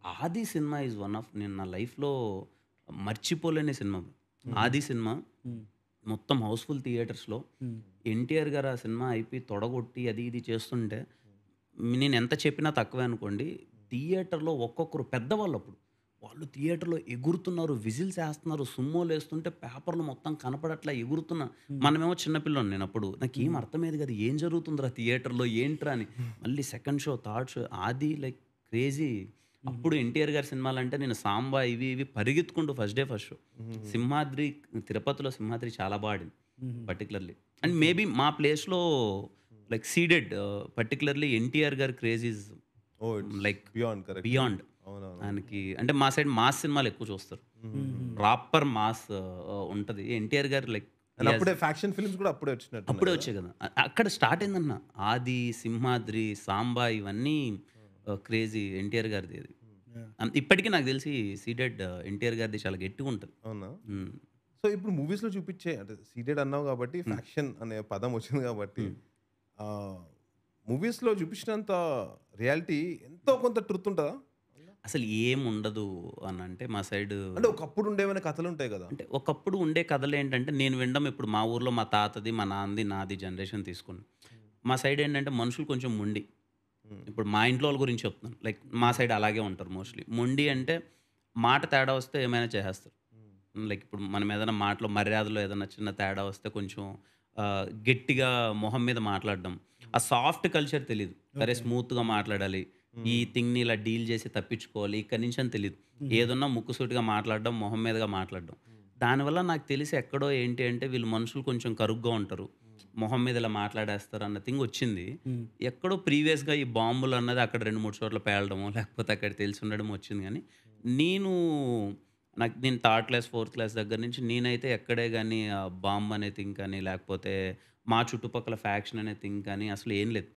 'ఆది' cinema is one of నేను నా లైఫ్‌లో మర్చిపోలేని సినిమా. 'ఆది' సినిమా హ్మ్. మొత్తం హౌస్‌ఫుల్ థియేటర్స్‌లో హ్మ్. ఎన్టీఆర్ గారు ఆ సినిమా అయిపోయి తొడగొట్టి అది ఇది చేస్తుంటే నేను ఎంత చెప్పినా తక్కువే అనుకోండి. థియేటర్‌లో ఒక్కొక్కరు పెద్దవాళ్ళు అప్పుడు. వాళ్ళు థియేటర్‌లో ఎగురుతున్నారు, విజిల్స్ ఏస్తున్నారు, సుమ్మోలేస్తుంటే పేపర్‌లు మొత్తం కనపడట్లా ఎగురుతున్నా. మనమేమో చిన్న పిల్లోడిని నేనప్పుడు. నాకేం అర్థమయ్యేది కాదు. ఏం జరుగుతుందిరా థియేటర్‌లో ఏంట్రా అని. మళ్ళీ second show, third show 'Aadi' like crazy. అప్పుడు ఎన్టీఆర్ గారి సినిమాలంటే నేను 'సాంబా' ఇవి ఇవి పరిగెత్తుకుంటూ first day first show. 'Simhadri' తిరుపతిలో 'సింహాద్రి' చాలా బా ఆడింది. హుహు. పర్టిక్యులర్‌లీ. అండ్ మేబీ మా ప్లేస్‌లో లైక్ సీడెడ్ ఆహ్, పర్టిక్యులర్‌లీ ఎన్టీఆర్ గారి craze is oh! It's like beyond correct. Beyond. అవునవును. ఆయనకి అంటే మా సైడ్ మాస్ సినిమాలు ఎక్కువ చూస్తారు. హుహు. ప్రాపర్ మాస్ ఆహ్, ఉంటది. ఎన్టీఆర్ గారు లైక్ అండ్ అప్పుడే ఫ్యాక్షన్ ఫిల్మ్స్ కూడా అప్పుడే వచ్చినట్టు అప్పుడే వచ్చాయి కదా! అ అక్కడ స్టార్ట్ అయిందన్న. 'ఆది', 'సింహాద్రి', 'సాంబా' ఇవన్నీ ఆహ్, క్రేజీ ఎన్టీఆర్ గారిది అది. యాహ్! అన్ ఇప్పటికి నాకు తెలిసి సీడెడ్ ఎన్టీఆర్ గారిది చాలా గట్టిగా ఉంటది. అవునా? హ్మ్. సో ఇప్పుడు మూవీస్‌లో చూపించే అంటే సీడెడ్ అన్నావు కాబట్టి ఫ్యాక్షన్ అనే పదం వచ్చింది కాబట్టి ఆహ్, మూవీస్‌లో చూపించినంత రియాలిటీ ఎంతో కొంత ట్రుత్ ఉంటదా? అసలు ఏముండదు అనంటే మా సైడ్ అంటే ఒకప్పుడు ఉండేవనే కథలు ఉంటాయి కదా! అంటే ఒకప్పుడు ఉండే కథలేంటంటే నేను వినడం ఇప్పుడు మా ఊర్లో మా తాతది, మా నాన్నది, నాది జనరేషన్ తీసుకుని. మా సైడ్ ఏంటంటే మనుషులు కొంచెం మొండి. హ్మ్. ఇప్పుడు మా ఇంట్లో వాళ్ళ గురించి చెప్తున్నాను. లైక్ మా సైడ్ అలాగే ఉంటారు మోస్ట్‌లీ. మొండి అంటే మాట తేడా వస్తే ఏమైనా చేసేస్తారు. హ్మ్. లైక్ ఇప్పుడు మనం ఏదైనా మాటలో మర్యాదలో ఏదైనా చిన్న తేడా వస్తే కొంచెం ఆహ్, గట్టిగా మొహం మీద మాట్లాడడం. ఆ సాఫ్ట్ కల్చర్ తెలీదు. సరే ఓకే. స్మూత్‌గా మాట్లాడాలి. ఈ థింగ్‌ని ఇలా డీల్ చేసి తప్పించుకోవాలి. ఇక్కడి నుంచి అని తెలీదు. ఏదున్నా ముక్కుసూటిగా మాట్లాడడం, మొహం మీదగా మాట్లాడడం. దానివల్ల నాకు తెలిసి ఎక్కడో ఏంటి అంటే వీళ్ళు మనుషులు కొంచెం కరుగ్గా ఉంటారు. మొహం మీద ఇలా మాట్లాడేస్తారు అన్న థింగ్ వచ్చింది. హ్మ్. ఎక్కడో ప్రీవియస్‌గా ఈ బాంబులు అన్నది అక్కడ 2, 3 చోట్ల పేలడమో లేకపోతే అక్కడ తెలిసి ఉండడమో వచ్చింది గానీ, నేను నాకు నేను థర్డ్ క్లాస్, ఫోర్త్ క్లాస్ దగ్గర నుంచి నేనైతే ఎక్కడే గాని ఆహ్, బాంబ్ అనే థింగ్ కానీ లేకపోతే మా చుట్టుపక్కల ఫ్యాక్షన్ అనే థింగ్ కానీ అసలు ఏం లేదు.